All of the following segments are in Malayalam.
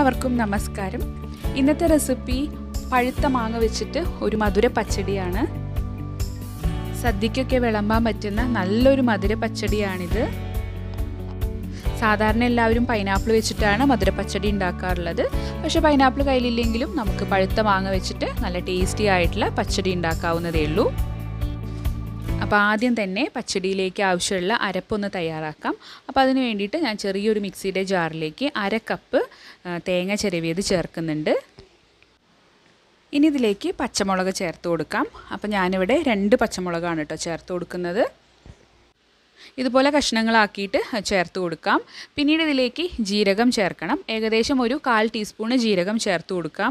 എല്ലാവർക്കും നമസ്കാരം ഇന്നത്തെ റെസിപ്പി പഴുത്ത മാങ്ങ വെച്ചിട്ട് ഒരു മധുര പച്ചടിയാണ് സദ്യക്കൊക്കെ വിളമ്പാൻ പറ്റുന്ന നല്ലൊരു മധുര പച്ചടിയാണിത് സാധാരണ എല്ലാവരും പൈനാപ്പിൾ വെച്ചിട്ടാണ് മധുര പച്ചടി ഉണ്ടാക്കാറുള്ളത് പക്ഷേ പൈനാപ്പിൾ കയ്യിലില്ലെങ്കിലും നമുക്ക് പഴുത്ത മാങ്ങ വെച്ചിട്ട് നല്ല ടേസ്റ്റി ആയിട്ടുള്ള പച്ചടി ഉണ്ടാക്കാവുന്നതേ ഉള്ളൂ അപ്പോൾ ആദ്യം തന്നെ പച്ചടിയിലേക്ക് ആവശ്യമുള്ള അരപ്പൊന്ന് തയ്യാറാക്കാം അപ്പോൾ അതിന് വേണ്ടിയിട്ട് ഞാൻ ചെറിയൊരു മിക്സിയുടെ ജാറിലേക്ക് അര കപ്പ് തേങ്ങ ചിരവിയത് ചേർക്കുന്നുണ്ട് ഇനി ഇതിലേക്ക് പച്ചമുളക് ചേർത്ത് കൊടുക്കാം അപ്പോൾ ഞാനിവിടെ രണ്ട് പച്ചമുളകാണ് കേട്ടോ ചേർത്ത് കൊടുക്കുന്നത് ഇതുപോലെ കഷ്ണങ്ങളാക്കിയിട്ട് ചേർത്ത് കൊടുക്കാം പിന്നീട് ഇതിലേക്ക് ജീരകം ചേർക്കണം ഏകദേശം ഒരു കാൽ ടീസ്പൂണ് ജീരകം ചേർത്ത് കൊടുക്കാം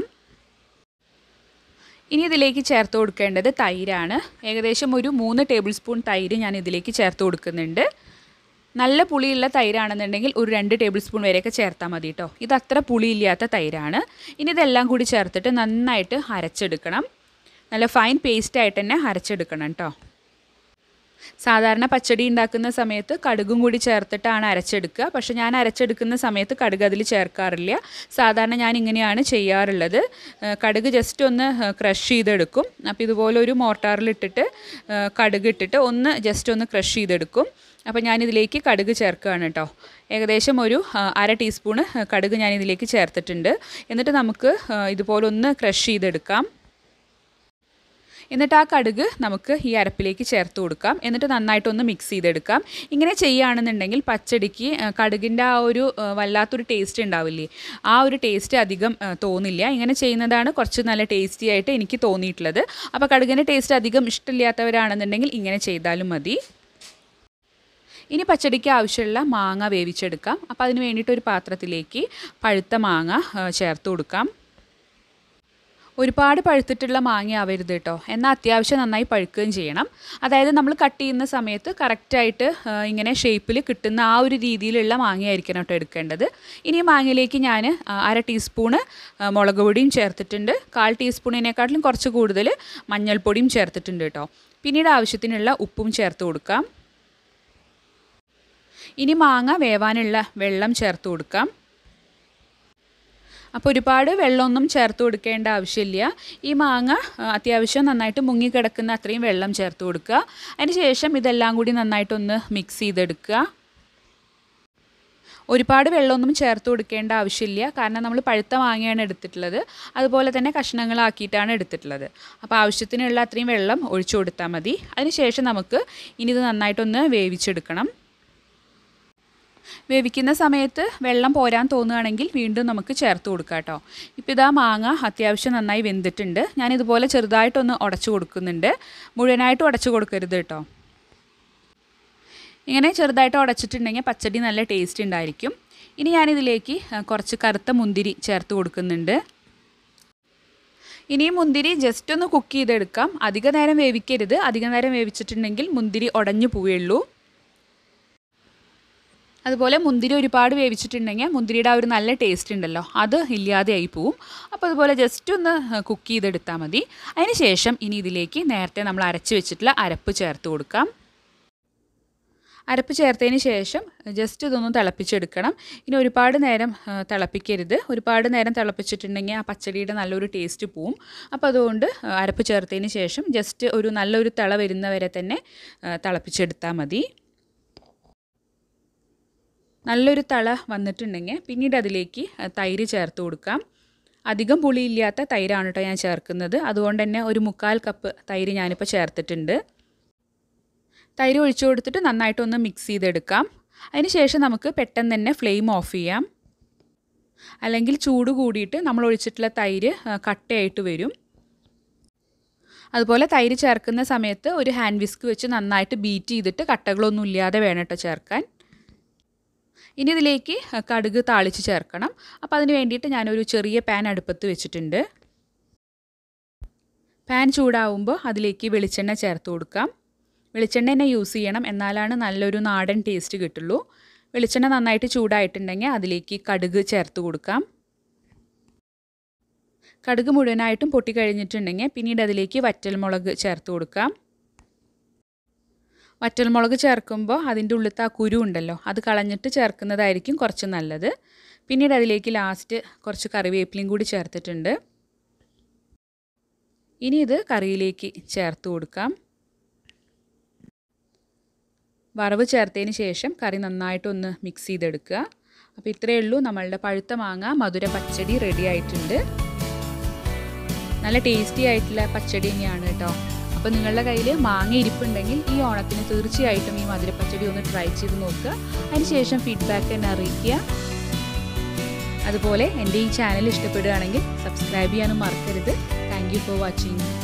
ഇനി ഇതിലേക്ക് ചേർത്ത് കൊടുക്കേണ്ടത് തൈരാണ് ഏകദേശം ഒരു മൂന്ന് ടേബിൾ സ്പൂൺ തൈര് ഞാൻ ഇതിലേക്ക് ചേർത്ത് കൊടുക്കുന്നുണ്ട് നല്ല പുളിയുള്ള തൈരാണെന്നുണ്ടെങ്കിൽ ഒരു രണ്ട് ടേബിൾ സ്പൂൺ വരെയൊക്കെ ചേർത്താൽ മതി കേട്ടോ ഇത് അത്ര പുളിയില്ലാത്ത തൈരാണ് ഇനി ഇതെല്ലാം കൂടി ചേർത്തിട്ട് നന്നായിട്ട് അരച്ചെടുക്കണം നല്ല ഫൈൻ പേസ്റ്റ് ആയിട്ട് തന്നെ അരച്ചെടുക്കണം കേട്ടോ സാധാരണ പച്ചടി ഉണ്ടാക്കുന്ന സമയത്ത് കടുകും കൂടി ചേർത്തിട്ടാണ് അരച്ചെടുക്കുക പക്ഷേ ഞാൻ അരച്ചെടുക്കുന്ന സമയത്ത് കടുക് അതിൽ ചേർക്കാറില്ല സാധാരണ ഞാൻ ഇങ്ങനെയാണ് ചെയ്യാറുള്ളത് കടുക് ജസ്റ്റ് ഒന്ന് ക്രഷ് ചെയ്തെടുക്കും അപ്പോൾ ഇതുപോലെ ഒരു മോർട്ടാറിലിട്ടിട്ട് കടുക് ഇട്ടിട്ട് ഒന്ന് ജസ്റ്റ് ഒന്ന് ക്രഷ് ചെയ്തെടുക്കും അപ്പോൾ ഞാനിതിലേക്ക് കടുക് ചേർക്കുകയാണ് കേട്ടോ ഏകദേശം ഒരു അര ടീസ്പൂണ് കടുക് ഞാനിതിലേക്ക് ചേർത്തിട്ടുണ്ട് എന്നിട്ട് നമുക്ക് ഇതുപോലെ ഒന്ന് ക്രഷ് ചെയ്തെടുക്കാം എന്നിട്ട് ആ കടുക് നമുക്ക് ഈ അരപ്പിലേക്ക് ചേർത്ത് കൊടുക്കാം എന്നിട്ട് നന്നായിട്ടൊന്ന് മിക്സ് ചെയ്തെടുക്കാം ഇങ്ങനെ ചെയ്യുകയാണെന്നുണ്ടെങ്കിൽ പച്ചടിക്ക് കടുകിൻ്റെ ആ ഒരു വല്ലാത്തൊരു ടേസ്റ്റ് ഉണ്ടാവില്ലേ ആ ഒരു ടേസ്റ്റ് അധികം തോന്നില്ല ഇങ്ങനെ ചെയ്യുന്നതാണ് കുറച്ച് നല്ല ടേസ്റ്റി ആയിട്ട് എനിക്ക് തോന്നിയിട്ടുള്ളത് അപ്പോൾ കടുകിൻ്റെ ടേസ്റ്റ് അധികം ഇഷ്ടമില്ലാത്തവരാണെന്നുണ്ടെങ്കിൽ ഇങ്ങനെ ചെയ്താലും മതി ഇനി പച്ചടിക്ക് ആവശ്യമുള്ള മാങ്ങ വേവിച്ചെടുക്കാം അപ്പോൾ അതിന് വേണ്ടിയിട്ട് ഒരു പാത്രത്തിലേക്ക് പഴുത്ത മാങ്ങ ചേർത്ത് കൊടുക്കാം ഒരുപാട് പഴുത്തിട്ടുള്ള മാങ്ങ ആവരുത് കേട്ടോ എന്നാൽ അത്യാവശ്യം നന്നായി പഴുക്കുകയും ചെയ്യണം അതായത് നമ്മൾ കട്ട് ചെയ്യുന്ന സമയത്ത് കറക്റ്റായിട്ട് ഇങ്ങനെ ഷേപ്പിൽ കിട്ടുന്ന ആ ഒരു രീതിയിലുള്ള മാങ്ങയായിരിക്കണം കേട്ടോ എടുക്കേണ്ടത് ഇനി മാങ്ങയിലേക്ക് ഞാൻ അര ടീസ്പൂണ് മുളക് പൊടിയും ചേർത്തിട്ടുണ്ട് കാൽ ടീസ്പൂണിനെക്കാട്ടിലും കുറച്ച് കൂടുതൽ മഞ്ഞൾപ്പൊടിയും ചേർത്തിട്ടുണ്ട് കേട്ടോ പിന്നീട് ആവശ്യത്തിനുള്ള ഉപ്പും ചേർത്ത് കൊടുക്കാം ഇനി മാങ്ങ വേവാനുള്ള വെള്ളം ചേർത്ത് കൊടുക്കാം അപ്പോൾ ഒരുപാട് വെള്ളമൊന്നും ചേർത്ത് കൊടുക്കേണ്ട ആവശ്യമില്ല ഈ മാങ്ങ അത്യാവശ്യം നന്നായിട്ട് മുങ്ങിക്കിടക്കുന്ന അത്രയും വെള്ളം ചേർത്ത് കൊടുക്കുക അതിന് ശേഷം ഇതെല്ലാം കൂടി നന്നായിട്ടൊന്ന് മിക്സ് ചെയ്തെടുക്കുക ഒരുപാട് വെള്ളമൊന്നും ചേർത്ത് കൊടുക്കേണ്ട ആവശ്യമില്ല കാരണം നമ്മൾ പഴുത്ത മാങ്ങയാണ് എടുത്തിട്ടുള്ളത് അതുപോലെ തന്നെ കഷ്ണങ്ങളാക്കിയിട്ടാണ് എടുത്തിട്ടുള്ളത് അപ്പോൾ ആവശ്യത്തിനുള്ള അത്രയും വെള്ളം ഒഴിച്ചു കൊടുത്താൽ മതി അതിന് ശേഷം നമുക്ക് ഇനി ഇത് നന്നായിട്ടൊന്ന് വേവിച്ചെടുക്കണം വേവിക്കുന്ന സമയത്ത് വെള്ളം പോരാൻ തോന്നുകയാണെങ്കിൽ വീണ്ടും നമുക്ക് ചേർത്ത് കൊടുക്കാം കേട്ടോ ഇപ്പോൾ ഇതാ മാങ്ങ അത്യാവശ്യം നന്നായി വെന്തിട്ടുണ്ട് ഞാനിതുപോലെ ചെറുതായിട്ടൊന്ന് ഉടച്ചു കൊടുക്കുന്നുണ്ട് മുഴുവനായിട്ട് ഉടച്ചു കൊടുക്കരുത് കേട്ടോ ഇങ്ങനെ ചെറുതായിട്ട് ഉടച്ചിട്ടുണ്ടെങ്കിൽ പച്ചടി നല്ല ടേസ്റ്റ് ഉണ്ടായിരിക്കും ഇനി ഞാനിതിലേക്ക് കുറച്ച് കറുത്ത മുന്തിരി ചേർത്ത് കൊടുക്കുന്നുണ്ട് ഇനി മുന്തിരി ജസ്റ്റ് ഒന്ന് കുക്ക് ചെയ്തെടുക്കാം അധിക നേരം വേവിക്കരുത് അധിക നേരം വേവിച്ചിട്ടുണ്ടെങ്കിൽ മുന്തിരി ഉടഞ്ഞു പോവുകയുള്ളൂ അതുപോലെ മുന്തിരി ഒരുപാട് വേവിച്ചിട്ടുണ്ടെങ്കിൽ മുന്തിരിയുടെ ആ ഒരു നല്ല ടേസ്റ്റ് ഉണ്ടല്ലോ അത് ഇല്ലാതെയായി പോവും അപ്പോൾ അതുപോലെ ജസ്റ്റ് ഒന്ന് കുക്ക് ചെയ്തെടുത്താൽ മതി അതിന് ശേഷം ഇനി ഇതിലേക്ക് നേരത്തെ നമ്മൾ അരച്ച് വെച്ചിട്ടുള്ള അരപ്പ് ചേർത്ത് കൊടുക്കാം അരപ്പ് ചേർത്തതിന് ശേഷം ജസ്റ്റ് ഇതൊന്ന് തിളപ്പിച്ചെടുക്കണം ഇനി ഒരുപാട് നേരം തിളപ്പിക്കരുത് ഒരുപാട് നേരം തിളപ്പിച്ചിട്ടുണ്ടെങ്കിൽ ആ പച്ചടിയുടെ നല്ലൊരു ടേസ്റ്റ് പോവും അപ്പോൾ അതുകൊണ്ട് അരപ്പ് ചേർത്തതിന് ശേഷം ജസ്റ്റ് ഒരു നല്ലൊരു തിള വരുന്നവരെ തന്നെ തിളപ്പിച്ചെടുത്താൽ മതി നല്ലൊരു തള വന്നിട്ടുണ്ടെങ്കിൽ പിന്നീട് അതിലേക്ക് തൈര് ചേർത്ത് കൊടുക്കാം അധികം പുളിയില്ലാത്ത തൈരാണ് കേട്ടോ ഞാൻ ചേർക്കുന്നത് അതുകൊണ്ട് തന്നെ ഒരു മുക്കാൽ കപ്പ് തൈര് ഞാനിപ്പോൾ ചേർത്തിട്ടുണ്ട് തൈര് ഒഴിച്ചു കൊടുത്തിട്ട് നന്നായിട്ടൊന്ന് മിക്സ് ചെയ്തെടുക്കാം അതിന് ശേഷം നമുക്ക് പെട്ടെന്ന് തന്നെ ഫ്ലെയിം ഓഫ് ചെയ്യാം അല്ലെങ്കിൽ ചൂട് കൂടിയിട്ട് നമ്മൾ ഒഴിച്ചിട്ടുള്ള തൈര് കട്ടയായിട്ട് വരും അതുപോലെ തൈര് ചേർക്കുന്ന സമയത്ത് ഒരു ഹാൻഡ് വിസ്ക് വെച്ച് നന്നായിട്ട് ബീറ്റ് ചെയ്തിട്ട് കട്ടകളൊന്നും ഇല്ലാതെ വേണം കേട്ടോ ചേർക്കാൻ ഇനി ഇതിലേക്ക് കടുക് താളിച്ച് ചേർക്കണം അപ്പോൾ അതിന് വേണ്ടിയിട്ട് ഞാനൊരു ചെറിയ പാൻ അടുപ്പത്ത് വെച്ചിട്ടുണ്ട് പാൻ ചൂടാവുമ്പോൾ അതിലേക്ക് വെളിച്ചെണ്ണ ചേർത്ത് കൊടുക്കാം വെളിച്ചെണ്ണ തന്നെ യൂസ് ചെയ്യണം എന്നാലാണ് നല്ലൊരു നാടൻ ടേസ്റ്റ് കിട്ടുള്ളൂ വെളിച്ചെണ്ണ നന്നായിട്ട് ചൂടായിട്ടുണ്ടെങ്കിൽ അതിലേക്ക് കടുക് ചേർത്ത് കൊടുക്കാം കടുക് മുഴുവനായിട്ടും പൊട്ടിക്കഴിഞ്ഞിട്ടുണ്ടെങ്കിൽ പിന്നീട് അതിലേക്ക് വറ്റൽമുളക് ചേർത്ത് കൊടുക്കാം വറ്റൽമുളക് ചേർക്കുമ്പോൾ അതിൻ്റെ ഉള്ളിലത്തെ ആ കുരു ഉണ്ടല്ലോ അത് കളഞ്ഞിട്ട് ചേർക്കുന്നതായിരിക്കും കുറച്ച് നല്ലത് പിന്നീട് അതിലേക്ക് ലാസ്റ്റ് കുറച്ച് കറിവേപ്പിലയും കൂടി ചേർത്തിട്ടുണ്ട് ഇനി ഇത് കറിയിലേക്ക് ചേർത്ത് കൊടുക്കാം വറവ് ചേർത്തതിന് ശേഷം കറി നന്നായിട്ടൊന്ന് മിക്സ് ചെയ്തെടുക്കുക അപ്പോൾ ഇത്രയേ ഉള്ളൂ നമ്മളുടെ പഴുത്ത മാങ്ങ മധുര പച്ചടി റെഡി ആയിട്ടുണ്ട് നല്ല ടേസ്റ്റി ആയിട്ടുള്ള പച്ചടി തന്നെയാണ് കേട്ടോ അപ്പോൾ നിങ്ങളുടെ കയ്യിൽ മാങ്ങ ഇരിപ്പുണ്ടെങ്കിൽ ഈ ഓണത്തിന് തീർച്ചയായിട്ടും ഈ മധുര പച്ചടി ഒന്ന് ട്രൈ ചെയ്ത് നോക്കുക അതിനുശേഷം ഫീഡ്ബാക്ക് എന്നെ അറിയിക്കുക അതുപോലെ എൻ്റെ ഈ ചാനൽ ഇഷ്ടപ്പെടുകയാണെങ്കിൽ സബ്സ്ക്രൈബ് ചെയ്യാനും മറക്കരുത് താങ്ക് യു ഫോർ വാച്ചിങ്